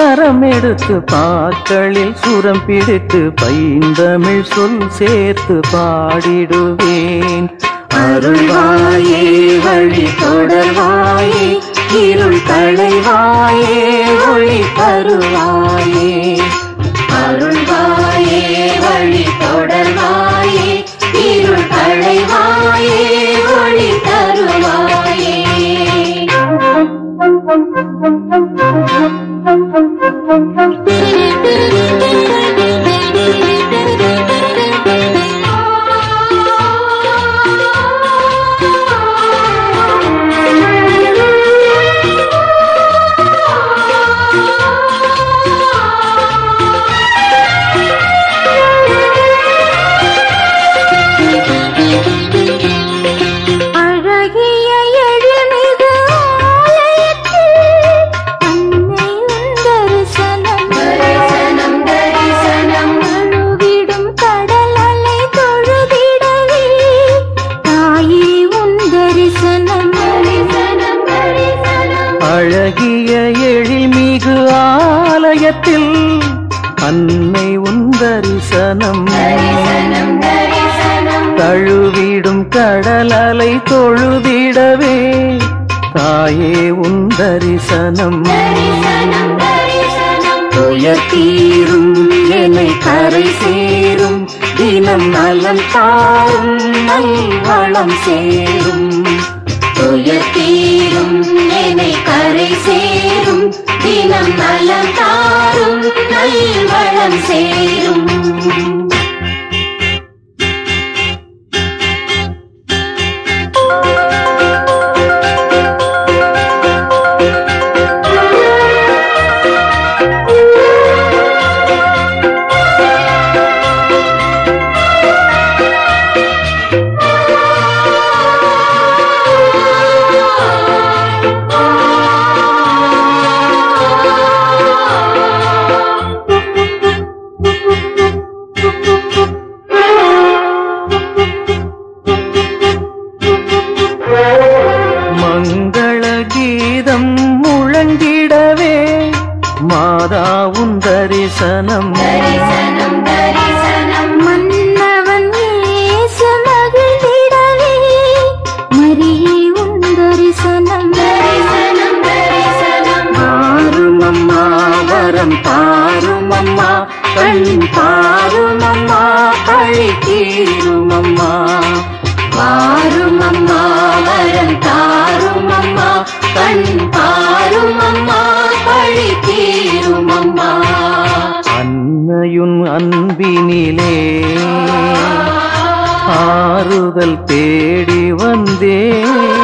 கரம் எடுத்து பாக்களில் சுரம் பிடித்து பைந்தமிழ் சொல் சேர்த்து பாடிடுவேன் அருள்வாயே வழி தொடர்வாயே இருள் களைவாயே ஒளி தருவாயே அருள்வாயே வழி தொடர்வாயே இருள் களைவாயே ஒளி தருவாயே அழகிய எழில்மிகு ஆலயத்தில் அன்னை உன் தரிசனம் தரிசனம் தரிசனம் அழுவிடும் கடல் அலை தொழுதிடவே தாயே உன் தரிசனம் தரிசனம் தரிசனம் அழகிய எழில்மிகு ஆலயத்தில் அன்னை உன் தரிசனம் தரிசனம் தரிசனம் தழுவிடும் கடலலை தொழுதிடவே தாயே உன் தரிசனம் தரிசனம் தரிசனம் துயர் தீரும் என்னை கரை சேரும் தினம் நலம் தாரும் நல்வளம் சேரும் துயர் தீரும் என்னை கரை சேரும் தினம் நலம் தாரும் நல்வளம் சேரும் மங்கள கீதம் முழங்கிடவே மாதா உன் தரிசனம் தரிசனம் தரிசனம் மன்னவன் இயேசு மகிழ்ந்திடவே மரியே உன் தரிசனம் தரிசனம் தரிசனம் ஆறும் அம்மா வரம் தாரும் அம்மா கண் பாரும் அம்மா பழி தீரும் அம்மா பாரும் அம்மா வரம் தாரும் அம்மா கண் பாரும் அம்மா பழி தீரும் அம்மா அன்னையுன் அன்பினிலே ஆறுதல் தேடி வந்தேன்